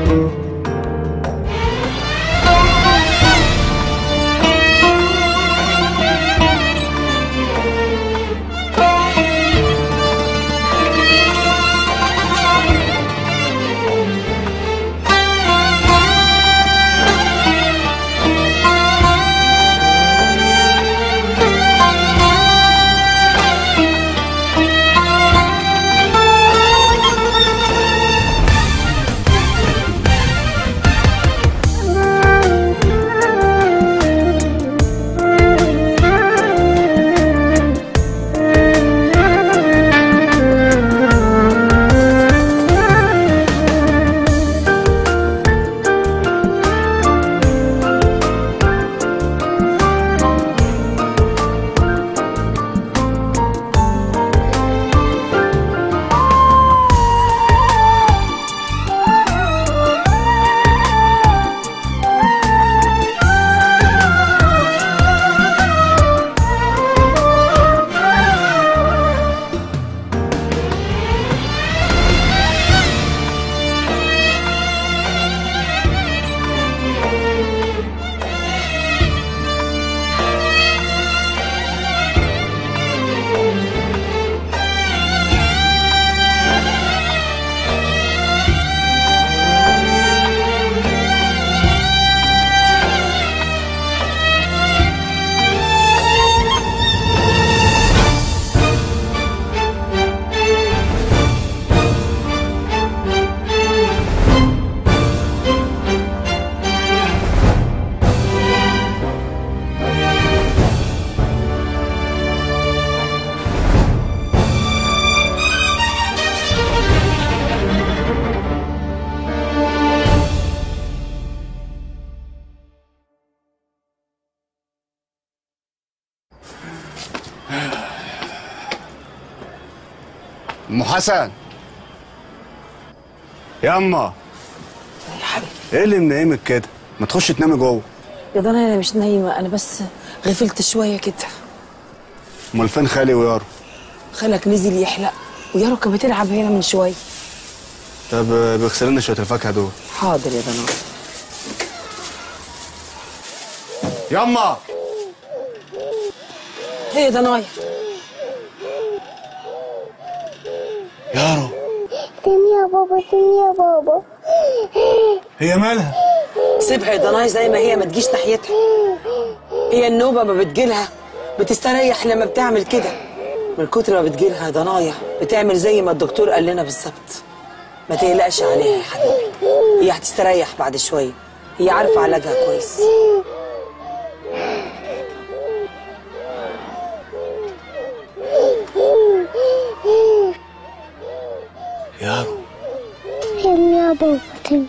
ام حسن ياما يا حبيبي ايه اللي منيمك كده ما تخش تنامي جوه يا ضنا انا مش نايمه انا بس غفلت شويه كده امال فين خالي ويارو خالك نزل يحلق ويارو كانت بتلعب هنا من شويه طب آه، بيغسل لنا شويه الفاكهه دول حاضر يا ضنا ياما ايه يا ضنايا يارو تاني يا بابا تاني يا بابا هي مالها سيبها يا ضنايا زي ما هي ما تجيش ناحيتها هي النوبه ما بتجيلها بتستريح لما بتعمل كده من كتر ما بتجيلها يا ضنايا بتعمل زي ما الدكتور قال لنا بالظبط ما تقلقش عليها يا حبيبي هي هتستريح بعد شويه هي عارفه علاجها كويس يارو تاني يا بابا تاني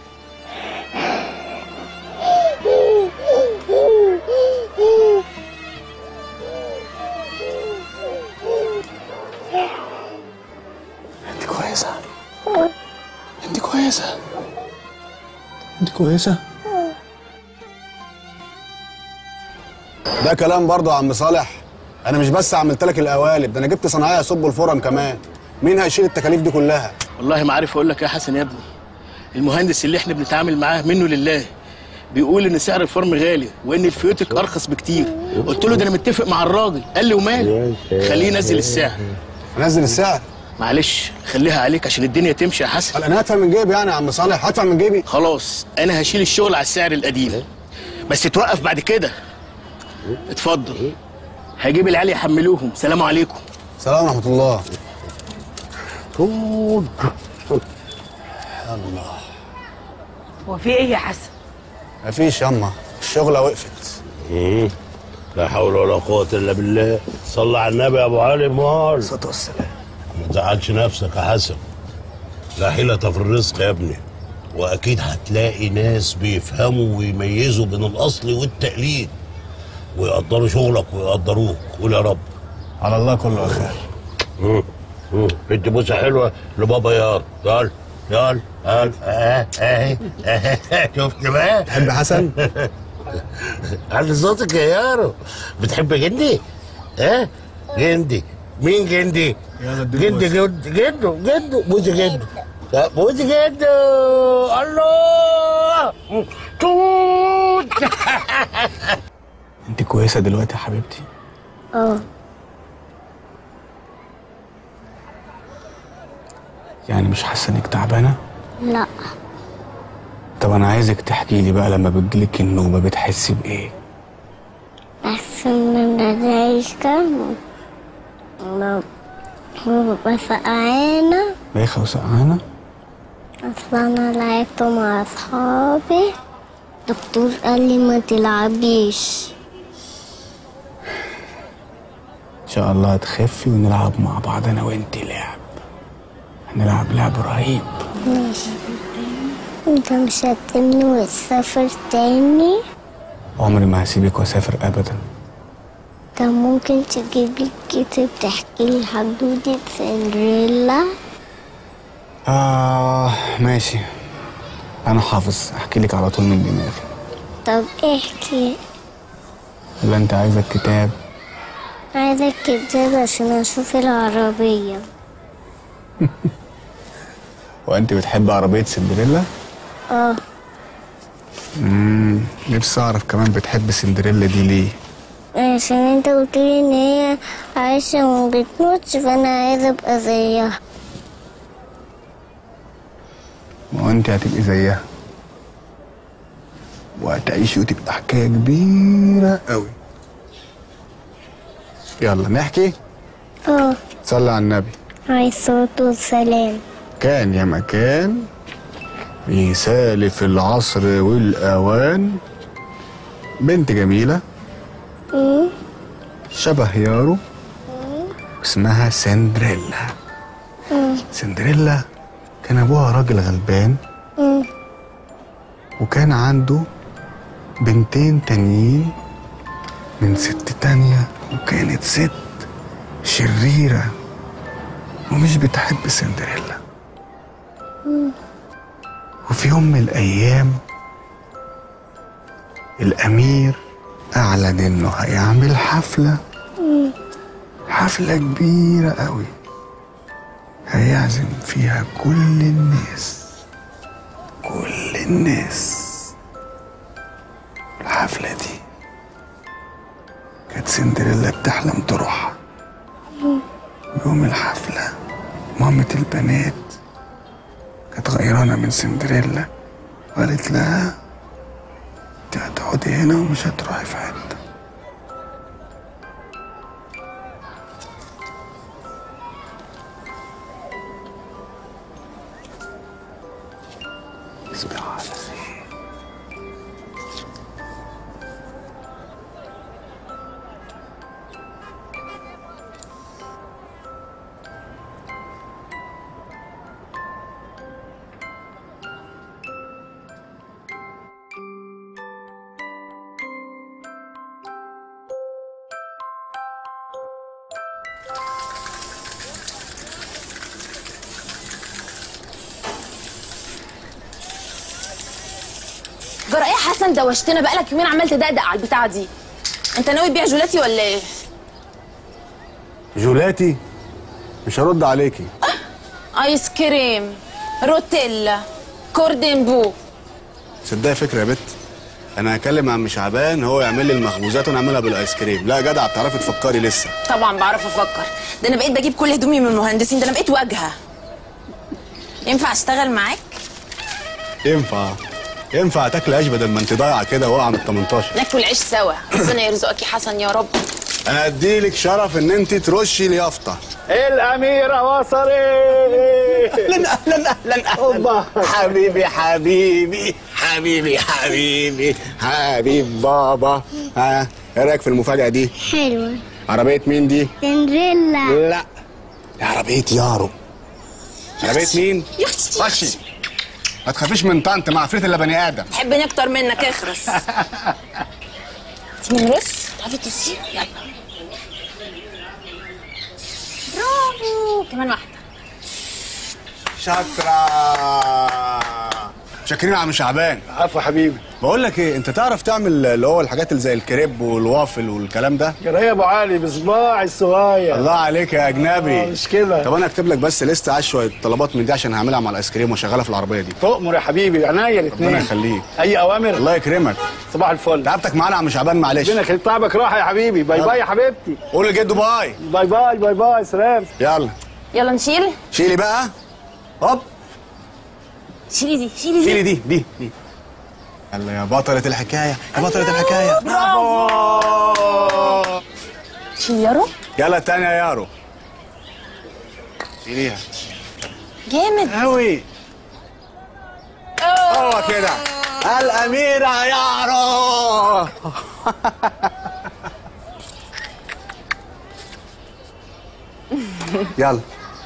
انت كويسه انت كويسه انت كويسه ده كلام برضه يا عم صالح انا مش بس عملت لك القوالب ده انا جبت صناعيه يصب الفرن كمان مين هيشيل التكاليف دي كلها والله ما عارف اقول لك يا حسن يا ابني المهندس اللي احنا بنتعامل معاه منه لله بيقول ان سعر الفرن غالي وان الفيوتك ارخص بكتير قلت له ده انا متفق مع الراجل قال لي ومال خليه ينزل السعر انزل السعر معلش خليها عليك عشان الدنيا تمشي يا حسن قال انا هدفع من جيبي يعني يا عم صالح هدفع من جيبي خلاص انا هشيل الشغل على السعر القديم بس توقف بعد كده اتفضل هجيب العيال يحملوهم سلام عليكم سلام ورحمه الله الله هو في ايه يا حسن مفيش ياما الشغله وقفت لا حول ولا قوة إلا بالله صلى على النبي يا أبو علي مال الصلاه والسلام ما تزعلش نفسك يا حسن لا حيلة في الرزق يا ابني وأكيد هتلاقي ناس بيفهموا ويميزوا بين الأصل والتقليد ويقدروا شغلك ويقدروك قول يا رب على الله كله خير مم. مم. ادي بوسة حلوة لبابا يار يلا يلا يلا اه اه اه شفت بقى تحب حسن على صوتك يا يارو بتحب جندي؟ ها؟ جندي مين جندي؟ يلا اديله جندي بوسة. جد جدو جدو بوسه جدو لا بص كده الله توت انت كويسه دلوقتي يا حبيبتي اه يعني مش حاسه انك تعبانه لا طب انا عايزك تحكي لي بقى لما بتجيلك النوبه بتحسي بايه بس من الرئيس كان ببقى سقعانة بايخه وسقعانه أصل أنا لعبت مع أصحابي الدكتور قال لي ما تلعبيش ان شاء الله هتخفي ونلعب مع بعض انا وانت لعب هنلعب لعب رهيب ماشي انت مش هتسيبني وتسافر تاني عمري ما هسيبك واسافر ابدا طب ممكن تجيب لي كتاب تحكي لي حدوتة سندريلا آه ماشي أنا حافظ أحكي لك على طول من دماغي طب احكي ولا أنت عايزة الكتاب عايزة الكتاب عشان أشوف العربية وأنت بتحب عربية سندريلا؟ اه مم. نفسي أعرف كمان بتحب سندريلا دي ليه؟ عشان انت قلتلي ان هي عايشة وما بتموتش فانا عايزة ابقى زيها ما هو أنت هتبقي زيها وهتعيشي وتبقى حكاية كبيرة قوي يلا نحكي اه صلي على النبي عليه الصلاة والسلام كان يا مكان يسالف العصر والأوان بنت جميلة مم. شبه يارو اسمها سندريلا سندريلا كان أبوها راجل غلبان مم. وكان عنده بنتين تانيين من ست تانية وكانت ست شريرة ومش بتحب سندريلا وفي يوم من الأيام الأمير أعلن إنه هيعمل حفلة حفلة كبيرة قوي هيعزم فيها كل الناس كل الناس الحفلة دي كانت سندريلا بتحلم تروحها يوم الحفلة مامة البنات كانت غيرانة من سندريلا وقالت لها انت هتقعدي هنا ومش هتروحي في حتة تصبح على خير جرى ايه يا حسن دوشتنا بقالك يومين عمال تدقدق على البتاعه دي انت ناوي تبيع جولاتي ولا ايه جولاتي مش هرد عليكي ايس كريم روتيلا كوردن بو صدقني فكرة يا بت انا هكلم عم شعبان هو يعمل لي المخبوزات وانا اعملها بالايس كريم لا يا جدع بتعرفي تفكري لسه طبعا بعرف افكر ده انا بقيت بجيب كل هدومي من المهندسين ده انا بقيت واجهه ينفع اشتغل معاك ينفع ينفع تاكل عيش بدل ما انت ضايعه كده واقعه من ال 18 ناكل عيش سوا ربنا يرزقك يا حسن يا رب انا اديلك شرف ان انت ترشي اليافطه الأميرة وصلت اهلا اهلا اهلا اهلا حبيبي حبيبي حبيبي حبيبي حبيب بابا ها ايه رايك في المفاجاه دي حلوة عربيه مين دي سندريلا لا دي عربيه يارو عربيه مين يا اختي خشي ما تخافيش من طنط مع عفريت الا بني ادم تحبني اكتر منك اخرس تيجي نرص تعرفي ترصي يلا برافو كمان واحده شاطرة شاكرين يا عم شعبان عفو حبيبي بقول لك ايه انت تعرف تعمل اللي هو الحاجات اللي زي الكريب والوافل والكلام ده جرايه يا ابو علي بصباعي الصغير الله عليك يا اجنبي آه، مش كده. طب انا اكتب لك بس لسه عايز شويه طلبات من دي عشان هعملها مع الايس كريم واشغلها في العربيه دي تؤمر يا حبيبي عينيا الاثنين ربنا يخليك اي اوامر الله يكرمك صباح الفل تعبتك معانا يا عم شعبان معلش ربنا يخليك تعبك راحه يا حبيبي باي باي يا حبيبتي قول لجده باي باي باي باي باي سلام يلا يلا نشيل شيلي بقى هوب شيلي دي شيلي دي شيلي دي دي دي يلا يا بطلة الحكاية يا بطلة الحكاية برافو شيل يارو يلا التانية يا يارو شيليها جامد قوي هو كده الأميرة يارو يلا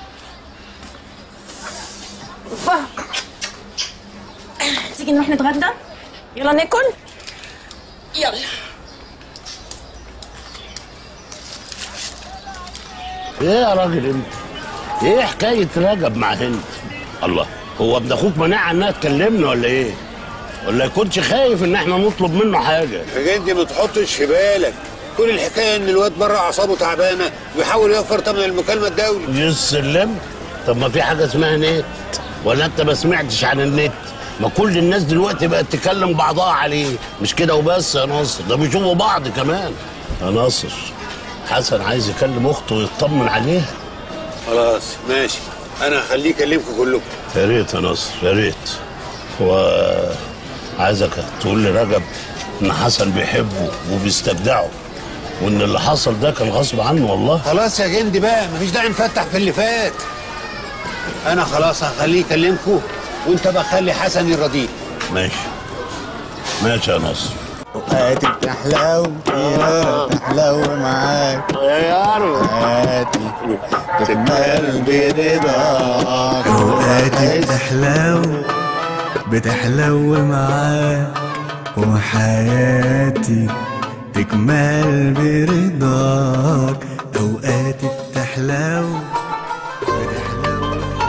تيجي نروح نتغدى يلا ناكل يلا ايه يا راجل انت ايه حكايه رجب مع هند الله هو ابن اخوك منع انها تكلمنا ولا ايه ولا يكونش خايف ان احنا نطلب منه حاجه الحاجات دي ما تحطش في بالك كل الحكايه ان الواد بره اعصابه تعبانه ويحاول يوفر ثمن المكالمه الدولي يسلم طب ما في حاجه اسمها نت ولا انت ما سمعتش عن النت ما كل الناس دلوقتي بقت تكلم بعضها عليه مش كده وبس يا ناصر ده بيشوفوا بعض كمان يا ناصر حسن عايز يكلم اخته ويطمن عليها خلاص ماشي انا هخليه يكلمكم كلكم يا ريت يا ناصر يا ريت هو عايزك تقول لرجب ان حسن بيحبه وبيستجدعه وان اللي حصل ده كان غصب عنه والله خلاص يا جندي بقى مفيش داعي نفتح في اللي فات انا خلاص هخليه يكلمكم وانت بقى خلي حسن يرضيك ماشي ماشي يا ناصر هاتي تحلو يا تحلو معاك يا يارو هاتي تكمل برضاك اوقاتي بتحلو بتحلو معاك وحياتي تكمل برضاك اوقاتي بتحلو بتحلو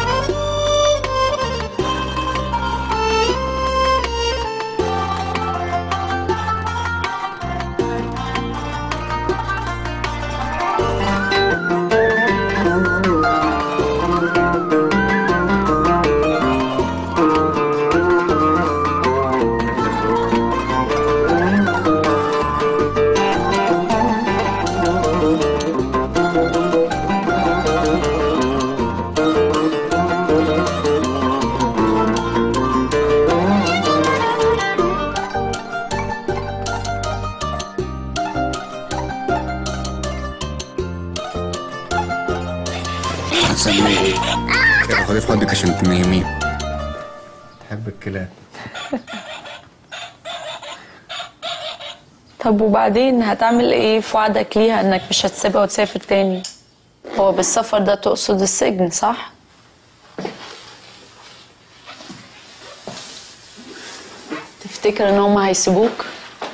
هتسميه كده خدي في حضنك عشان تنيميه تحب الكلاب طب وبعدين هتعمل ايه في وعدك ليها انك مش هتسيبها وتسافر تاني هو بالسفر ده تقصد السجن صح تفتكر ان هم هيسيبوك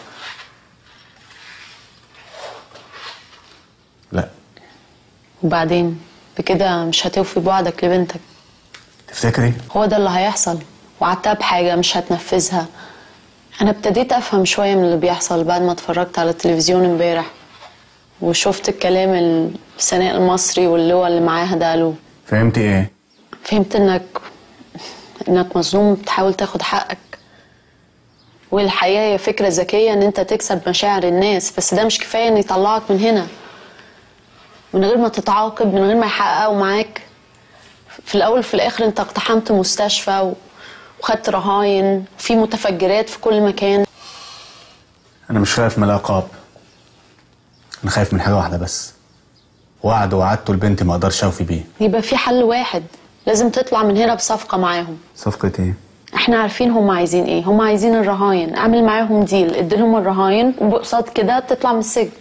لا وبعدين بكده مش هتوفي بوعدك لبنتك تفتكري هو ده اللي هيحصل وعدتها بحاجة مش هتنفذها أنا ابتديت أفهم شوية من اللي بيحصل بعد ما اتفرجت على التلفزيون امبارح وشفت الكلام اللي سناء المصري واللواء اللي معاها ده قالوه فهمتي ايه فهمت إنك إنك مظلوم بتحاول تاخد حقك والحقيقة هي فكرة ذكية إن أنت تكسب مشاعر الناس بس ده مش كفاية إن يطلعك من هنا من غير ما تتعاقب من غير ما يحققوا معاك في الاول وفي الاخر انت اقتحمت مستشفى و- وخدت رهاين وفي متفجرات في كل مكان انا مش خايف من العقاب انا خايف من حاجه واحده بس وعد وعدته لبنتي ما اقدرش اوفي بيه يبقى في حل واحد لازم تطلع من هنا بصفقة معاهم صفقه ايه احنا عارفين هم عايزين ايه هم عايزين الرهاين اعمل معاهم ديل اديلهم الرهاين وبقصاد كده تطلع من السجن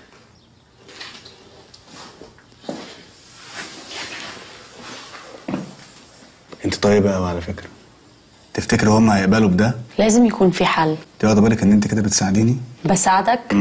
انت طيبه قوي على فكره تفتكر هم هيقبلوا بده لازم يكون في حل انت واخده بالك ان انت كده بتساعديني بساعدك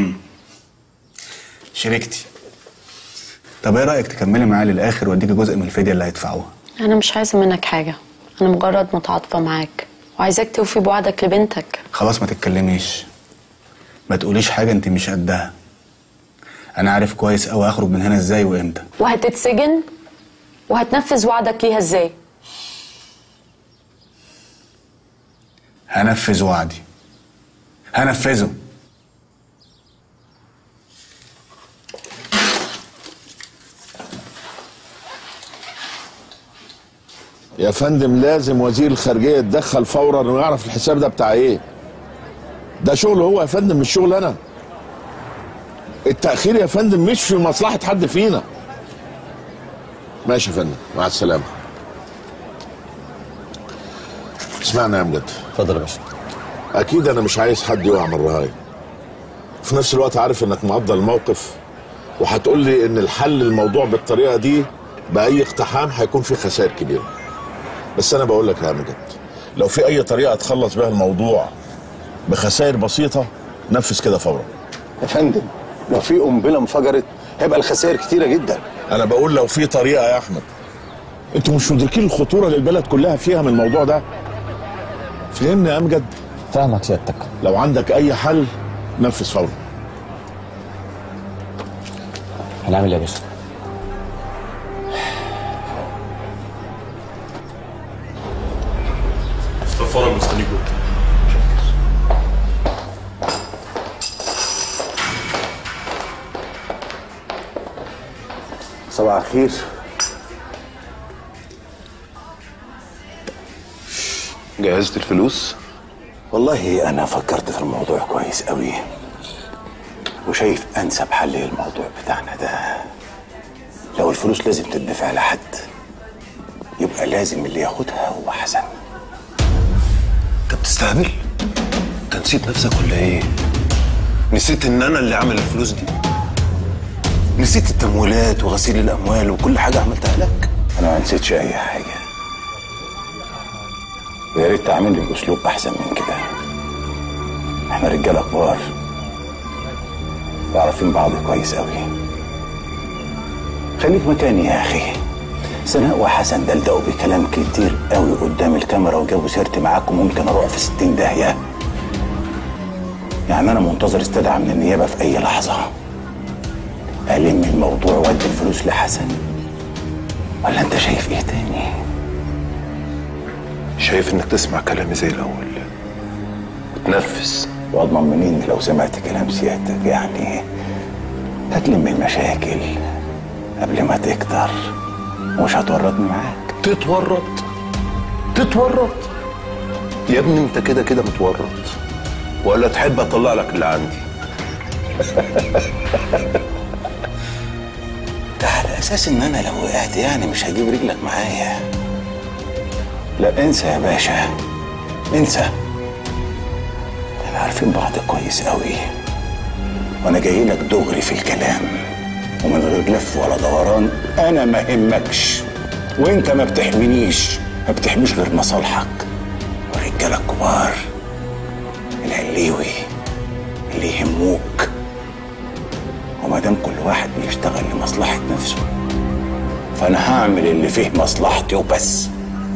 شريكتي طب ايه رايك تكملي معايا للاخر واديكي جزء من الفديه اللي هيدفعوها انا مش عايزة منك حاجة انا مجرد متعاطفة معاك وعايزاك توفي بوعدك لبنتك خلاص ما تتكلميش ما تقوليش حاجه انت مش قدها انا عارف كويس قوي هخرج من هنا ازاي وامتى وهتتسجن وهتنفذ وعدك ليها ازاي هنفذ وعدي هنفذه يا فندم لازم وزير الخارجيه يتدخل فورا ويعرف الحساب ده بتاع ايه ده شغل هو يا فندم مش شغل انا التاخير يا فندم مش في مصلحه حد فينا ماشي يا فندم مع السلامه اسمعنا يا امجد اتفضل يا باشا اكيد انا مش عايز حد يقع من الرهاين في نفس الوقت عارف انك مقدر الموقف وهتقول لي ان الحل الموضوع بالطريقه دي باي اقتحام هيكون في خسائر كبيره بس انا بقول لك يا امجد لو في اي طريقه تخلص بها الموضوع بخسائر بسيطه نفذ كده فورا يا فندم لو في قنبله انفجرت هيبقى الخسائر كتيره جدا انا بقول لو في طريقه يا احمد انتوا مش مدركين الخطوره اللي البلد كلها فيها من الموضوع ده فهمني يا امجد فاهمك سيادتك لو عندك اي حل نفذ فورا هنعمل ايه يا باشا استغفر مستنيكم صباح الخير جهزت الفلوس والله انا فكرت في الموضوع كويس قوي وشايف انسب حل للموضوع بتاعنا ده لو الفلوس لازم تدفع لحد يبقى لازم اللي ياخدها هو حسن انت بتستهبل انت نسيت نفسك ولا ايه نسيت ان انا اللي عامل الفلوس دي نسيت التمويلات وغسيل الاموال وكل حاجه عملتها لك انا ما نسيتش اي حاجه ويا ريت تعمل لي باسلوب احسن من كده احنا رجاله كبار وعارفين بعض كويس قوي خليك مكاني يا اخي سناء وحسن دلدقوا بكلام كتير قوي قدام الكاميرا وجابوا سيرتي معاكم ممكن اروح في ستين داهيه يعني انا منتظر استدعاء من النيابه في اي لحظه ألم الموضوع وادي الفلوس لحسن ولا انت شايف ايه تاني شايف انك تسمع كلامي زي الاول وتنفذ واضمن منين لو سمعت كلام سيادتك يعني هتلم المشاكل قبل ما تكتر مش هتورطني معاك تتورط تتورط يا ابني انت كده كده متورط ولا تحب اطلع لك اللي عندي ده على اساس ان انا لو وقعت يعني مش هجيب رجلك معايا لا انسى يا باشا انسى احنا عارفين بعض كويس قوي وانا جاي لك دغري في الكلام ومن غير لف ولا دوران انا ما همكش وانت ما بتحمينيش ما بتحميش غير مصالحك والرجاله الكبار العليوي اللي يهموك وما دام كل واحد بيشتغل لمصلحه نفسه فانا هعمل اللي فيه مصلحتي وبس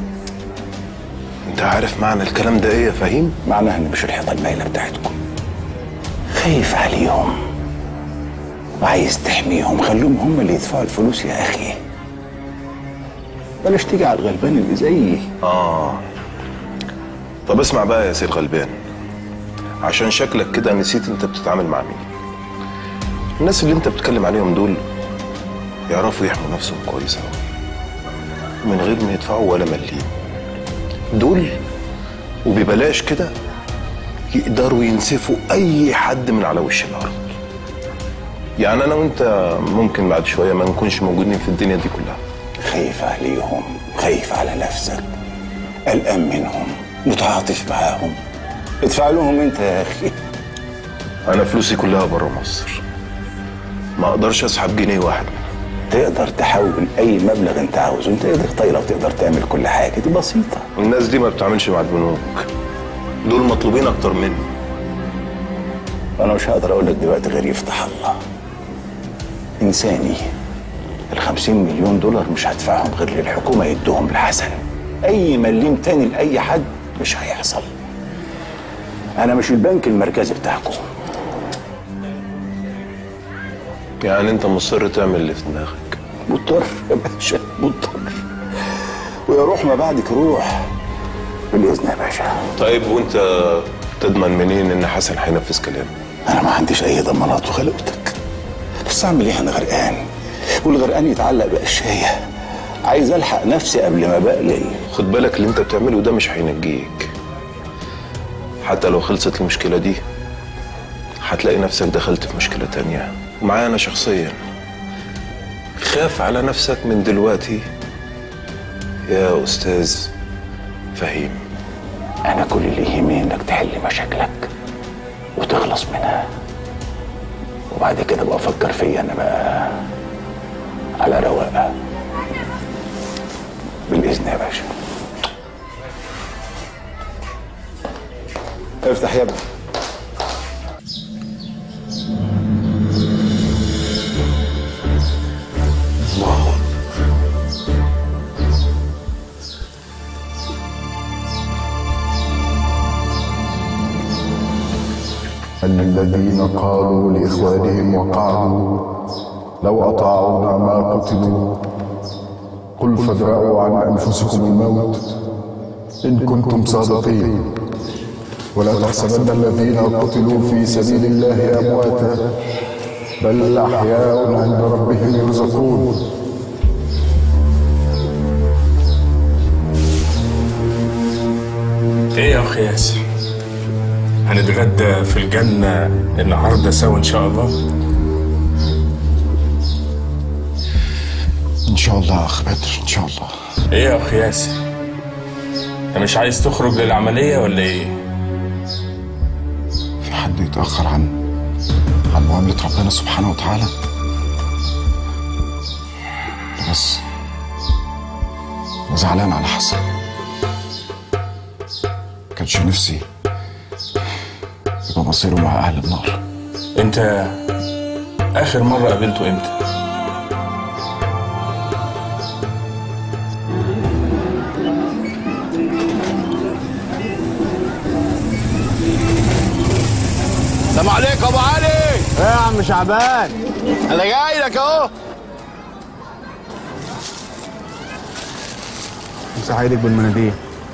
انت عارف معنى الكلام ده ايه يا فهيم معناها ان مش الحيطه المايله بتاعتكم خايف عليهم وعايز تحميهم خليهم هم اللي يدفعوا الفلوس يا اخي بلاش تيجي على الغلبان اللي زيي اه طب اسمع بقى يا سي الغلبان عشان شكلك كده نسيت انت بتتعامل مع مين الناس اللي انت بتتكلم عليهم دول يعرفوا يحموا نفسهم كويس قوي من غير ما يدفعوا ولا مليم دول وببلاش كده يقدروا ينسفوا اي حد من على وش الارض يعني انا وانت ممكن بعد شويه ما نكونش موجودين في الدنيا دي كلها خايف عليهم خايف على نفسك قلقان منهم متعاطف معاهم ادفع لهم انت يا اخي انا فلوسي كلها بره مصر ما اقدرش اسحب جنيه واحد تقدر تحول اي مبلغ انت عاوزه انت ايدك طايله وتقدر تعمل كل حاجه دي بسيطه الناس دي ما بتعملش مع البنوك دول مطلوبين اكتر مني انا مش هقدر اقول لك دلوقتي غير يفتح الله انساني ال 50 مليون دولار مش هدفعهم غير للحكومه يدوهم لحسن اي مليم تاني لاي حد مش هيحصل انا مش البنك المركزي بتاعكم يعني انت مصر تعمل اللي في دماغك مضطر يا باشا مضطر ويا روح ما بعدك روح بالاذن يا باشا طيب وانت تضمن منين ان حسن هينفذ كلامه انا ما عنديش اي ضمانات وخلقتك بس اعمل ايه انا غرقان والغرقان يتعلق بقشايه عايز الحق نفسي قبل ما بقلل خد بالك اللي انت بتعمله ده مش هينجيك حتى لو خلصت المشكلة دي هتلاقي نفسك دخلت في مشكلة تانية ومعايا أنا شخصيا خاف على نفسك من دلوقتي يا أستاذ فهيم انا كل اللي يهمني انك تحل مشاكلك وتخلص منها وبعد كده بقى افكر فيا انا بقى على رواقه بالاذن يا باشا افتح يا ابني أن الذين قالوا لإخوانهم وقعدوا لو أطاعونا ما قتلوا قل فادرأوا عن أنفسكم الموت إن كنتم صادقين ولا تحسبن الذين قتلوا في سبيل الله أمواتا بل أحياء عند ربهم يرزقون ايه يا اخي ياسر هنتغدى في الجنة النهاردة سوا ان شاء الله إن شاء الله يا أخ بدر إن شاء الله ايه يا اخي ياسر انت مش عايز تخرج للعملية ولا ايه في حد يتأخر عن عن معاملة ربنا سبحانه وتعالى بس أنا زعلان على حسن كانش نفسي يبقى مصيره مع أهل النار انت اخر مرة قابلته امتى السلام عليكم ابو علي ايه يا عم شعبان انا جاي لك اهو امسح ايدك بالمناديل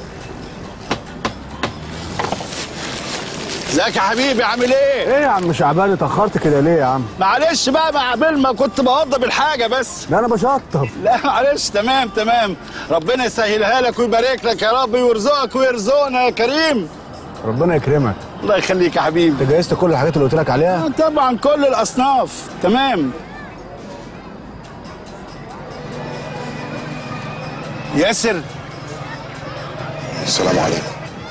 ازيك يا حبيبي عامل ايه؟ ايه يا عم شعبان اتاخرت كده ليه يا عم معلش بقى مع ما كنت بوضب الحاجه بس لا انا بشطب لا معلش تمام تمام ربنا يسهلها لك ويبارك لك يا رب ويرزقك ويرزقنا يا كريم ربنا يكرمك الله يخليك يا حبيبي انت جهزت كل الحاجات اللي قلت لك عليها آه، طبعا كل الاصناف تمام ياسر السلام عليكم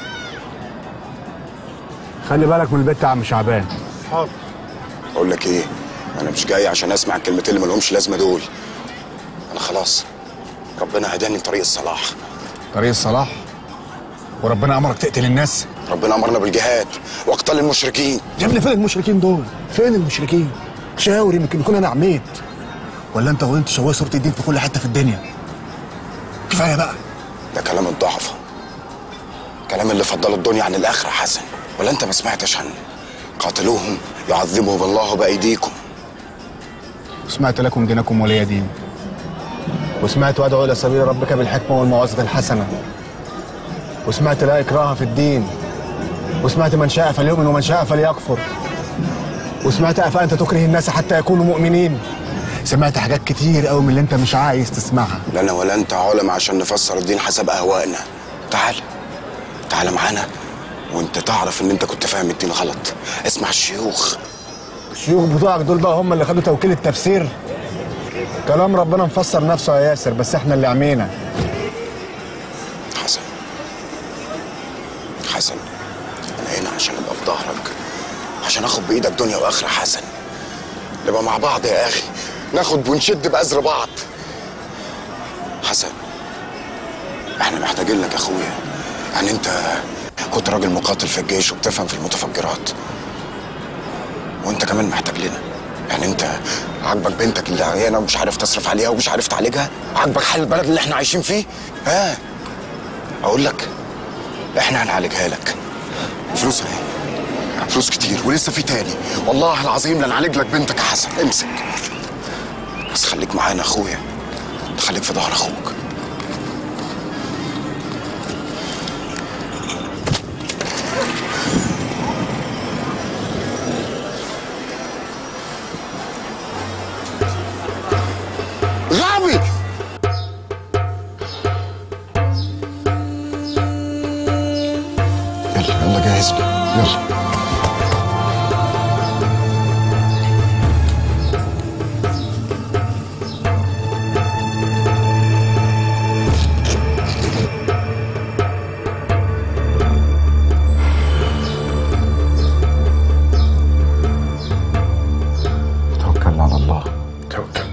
خلي بالك من البيت يا عم شعبان حاضر أقول لك إيه أنا مش جاي عشان أسمع الكلمتين اللي ملهمش لازمة دول أنا خلاص ربنا هداني لطريق الصلاح طريق الصلاح وربنا امرك تقتل الناس ربنا أمرنا بالجهاد واقتل المشركين يا ابني فين المشركين دول فين المشركين شاور يمكن يكون انا عميت ولا انت وانت شويه صوره الدين في كل حته في الدنيا كفايه بقى ده كلام الضعفة كلام اللي فضلوا الدنيا عن الآخرة حسن ولا أنت ما سمعتش عن قاتلوهم يعذبهم الله بأيديكم سمعت لكم دينكم ولي دين وسمعت وادعو الى سبيل ربك بالحكمه والموعظه الحسنه وسمعت لا اكراه في الدين وسمعت من شاء فليؤمن ومن شاء فليكفر وسمعت افانت تكره الناس حتى يكونوا مؤمنين سمعت حاجات كتير قوي من اللي انت مش عايز تسمعها لا أنا ولا أنت علماء عشان نفسر الدين حسب أهوائنا تعال تعال معانا وأنت تعرف إن أنت كنت فاهم الدين غلط اسمع الشيوخ الشيوخ بتوعك دول بقى هم اللي خدوا توكيل التفسير كلام ربنا مفسر نفسه يا ياسر بس احنا اللي عمينا حسن حسن أنا هنا عشان أبقى في ظهرك عشان آخد بإيدك دنيا وآخرة حسن نبقى مع بعض يا أخي ناخد ونشد بأزر بعض حسن احنا محتاجين لك يا اخويا يعني انت كنت راجل مقاتل في الجيش وبتفهم في المتفجرات وانت كمان محتاج لنا يعني انت عاجبك بنتك اللي عيانه ومش عارف تصرف عليها ومش عارف تعالجها عاجبك حال البلد اللي احنا عايشين فيه ها اقول لك احنا هنعالجها لك فلوس اهي فلوس كتير ولسه في تاني والله العظيم لنعالج لك بنتك يا حسن امسك بس خليك معانا اخويا خليك في ظهر اخوك غبي يلا يلا جاهز يلا توكلنا على الله توكل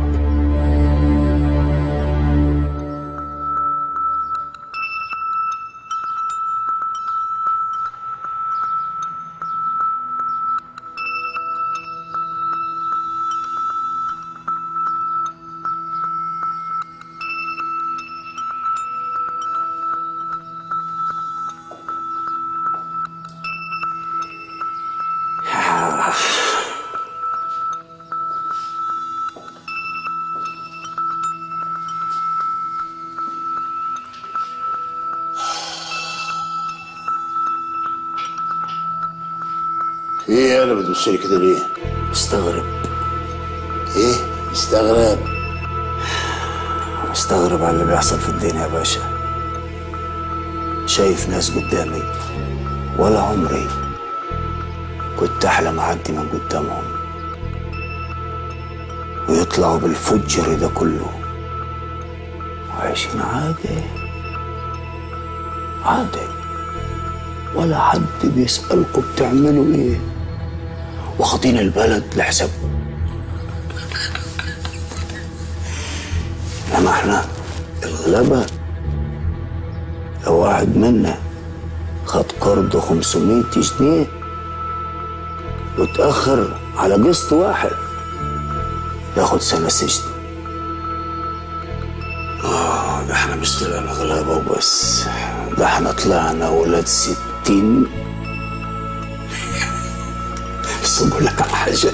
ايه انا بتبصلي كده ليه؟ مستغرب ايه؟ مستغرب مستغرب على اللي بيحصل في الدنيا يا باشا شايف ناس قدامي ولا عمري كنت احلم اعدي من قدامهم ويطلعوا بالفجر ده كله وعايشين عادي عادي ولا حد بيسألكم بتعملوا ايه واخدين البلد لحسابكم انما احنا الغلابة لو واحد منا خد قرض 500 جنيه وتأخر على قسط واحد ياخد سنة سجن آه ده احنا مش طلعنا غلابة وبس ده احنا طلعنا ولاد ستين بس اقول لك على حاجة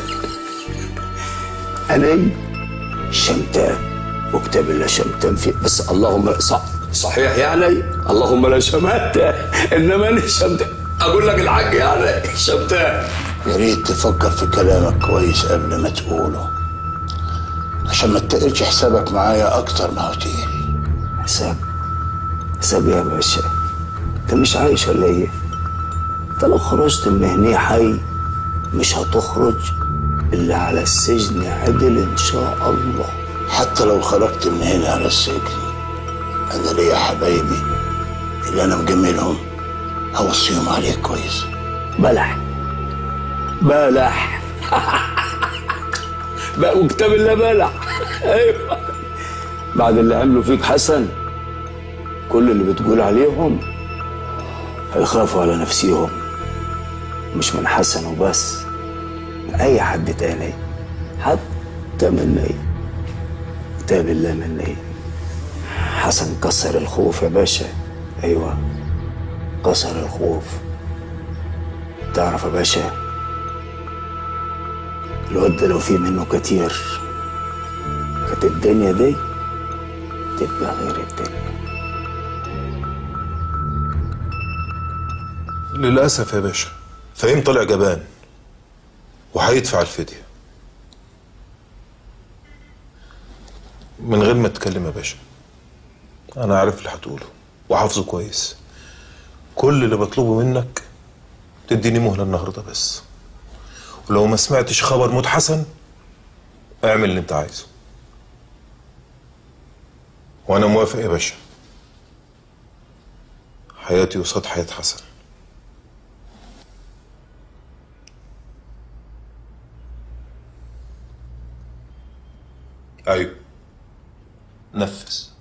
انا شمتان وكتاب الله شمتان فيه بس اللهم صح صحيح يعني اللهم لا شمات انما انا شمتان اقول لك الحاج يعني شمتان يا ريت تفكر في كلامك كويس قبل ما تقوله عشان ما تقلش حسابك معايا اكتر ما هو تقيل حساب حساب يا باشا انت مش عايش ولا ايه انت لو خرجت من هنا حي مش هتخرج الا على السجن عدل ان شاء الله حتى لو خرجت من هنا على السجن انا ليا حبايبي اللي انا مجملهم هوصيهم عليك كويس بلح بلح بقى وكتاب الله بلح ايوه بعد اللي عملوا فيك حسن كل اللي بتقول عليهم هيخافوا على نفسيهم مش من حسن وبس من اي حد تاني حتى مني كتاب الله مني حسن كسر الخوف يا باشا ايوه كسر الخوف تعرف يا باشا الواد ده لو في منه كتير كانت الدنيا دي تبقى غير الدنيا للأسف يا باشا فهيم طلع جبان وهيدفع الفدية من غير ما تتكلم يا باشا أنا عارف اللي هتقوله وحافظه كويس كل اللي بطلبه منك تديني مهلة النهاردة بس ولو ما سمعتش خبر موت حسن اعمل اللي انت عايزه وانا موافق يا باشا حياتي قصاد حياة حسن ايوه نفذ